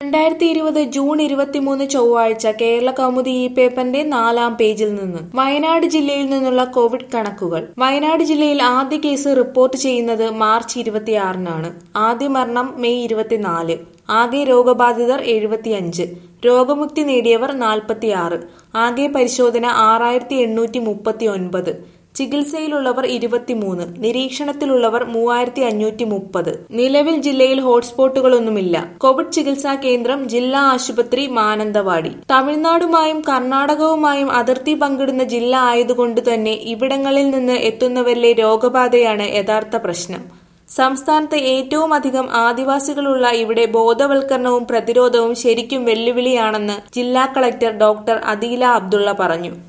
രണ്ടായിരത്തി ഇരുപത് ജൂൺ ഇരുപത്തിമൂന്ന് ചൊവ്വാഴ്ച കേരള കൗമുദി ഈ പേപ്പറിന്റെ നാലാം പേജിൽ നിന്ന് വയനാട് ജില്ലയിൽ നിന്നുള്ള കോവിഡ് കണക്കുകൾ വയനാട് ജില്ലയിൽ ആദ്യ കേസ് റിപ്പോർട്ട് ചെയ്യുന്നത് മാർച്ച് ഇരുപത്തിയാറിനാണ് ആദ്യ മരണം മെയ് ഇരുപത്തിനാല് ആകെ രോഗബാധിതർ എഴുപത്തിയഞ്ച് രോഗമുക്തി നേടിയവർ നാൽപ്പത്തിയാറ് ആകെ പരിശോധന ആറായിരത്തി എണ്ണൂറ്റി മുപ്പത്തി ഒൻപത് ചികിത്സയിലുള്ളവർ ഇരുപത്തിമൂന്ന് നിരീക്ഷണത്തിലുള്ളവർ മൂവായിരത്തി അഞ്ഞൂറ്റി മുപ്പത് നിലവിൽ ജില്ലയിൽ ഹോട്ട്സ്പോട്ടുകളൊന്നുമില്ല കോവിഡ് ചികിത്സാ കേന്ദ്രം ജില്ലാ ആശുപത്രി മാനന്തവാടി തമിഴ്നാടുമായും കർണാടകവുമായും അതിർത്തി പങ്കിടുന്ന ജില്ല ആയതുകൊണ്ട് തന്നെ ഇവിടങ്ങളിൽ നിന്ന് എത്തുന്നവരിലെ രോഗബാധയാണ് യഥാർത്ഥ പ്രശ്നം സംസ്ഥാനത്ത് ഏറ്റവും അധികം ആദിവാസികളുള്ള ഇവിടെ ബോധവൽക്കരണവും പ്രതിരോധവും ശരിക്കും വെല്ലുവിളിയാണെന്ന് ജില്ലാ കളക്ടർ ഡോക്ടർ അദീല അബ്ദുള്ള പറഞ്ഞു